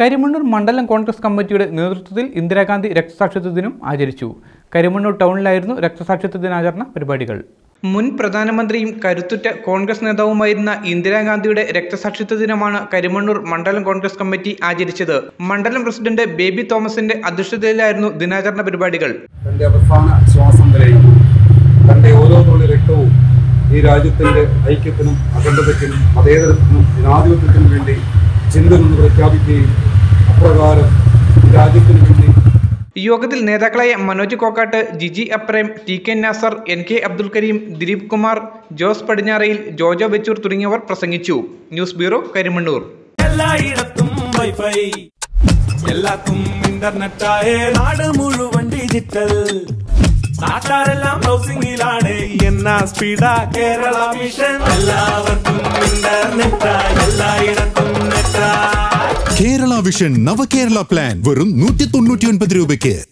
കരിമണ്ണൂർ മണ്ഡലം കോൺഗ്രസ് കമ്മിറ്റിയുടെ നേതൃത്വത്തിൽ ഇന്ദിരാഗാന്ധി രക്തസാക്ഷിത്വ ദിനം ആചരിച്ചു കരിമണ്ണൂർ ടൗണിലായിരുന്നു രക്തസാക്ഷിത്വ ദിനാചരണ പരിപാടികൾ മുൻ പ്രധാനമന്ത്രിയും കരുത്തുറ്റ കോൺഗ്രസ് നേതാവുമായിരുന്ന ഇന്ദിരാഗാന്ധിയുടെ രക്തസാക്ഷിത്വ ദിനമാണ് കരിമണ്ണൂർ മണ്ഡലം കോൺഗ്രസ് കമ്മിറ്റി ആചരിച്ചത് മണ്ഡലം പ്രസിഡന്റ് ബേബി തോമസിന്റെ അധ്യക്ഷതയിലായിരുന്നു ദിനാചരണ പരിപാടികൾ തൻ്റെ അവസാന ശ്വാസം വരെയും തൻ്റെ ഓരോ തുള്ളി രക്തവും ഈ രാജ്യത്തിൻ്റെ ഐക്യത്തിനും അഖണ്ഡതയ്ക്കും മതേതരത്തിനും ജനാധിപത്യത്തിനും വേണ്ടി ചിന്തമെന്ന് പ്രഖ്യാപിക്കുകയും അപ്രകാരം ഈ രാജ്യത്തിനു വേണ്ടി യോഗത്തിൽ നേതാക്കളായ Manoj Kokkattu Jiji Aprem T K Nasar N K Abdul Karim Dileep Kumar Jose Padinjarayil Jojo Bechoor തുടങ്ങിയവർ പ്രസംഗിച്ചു ന്യൂസ് ബ്യൂറോ കരിമണ്ണൂർ എല്ലായിടത്തും വൈഫൈ എല്ലാത്തും ഇന്റർനെറ്റായേ നാട് മുഴുവൻ ഡിജിറ്റൽ നാട്ടാരെല്ലാം ബ്രൗസിംഗിലാണ് എന്നാ സ്പീഡാ കേരള മിഷൻ എല്ലാവർക്കും ഇന്റർനെറ്റാ എല്ലായിടത്തും നെറ്റാ കേരള വിഷൻ നവകേരള പ്ലാൻ വെറും നൂറ്റി തൊണ്ണൂറ്റി ഒൻപത് രൂപയ്ക്ക്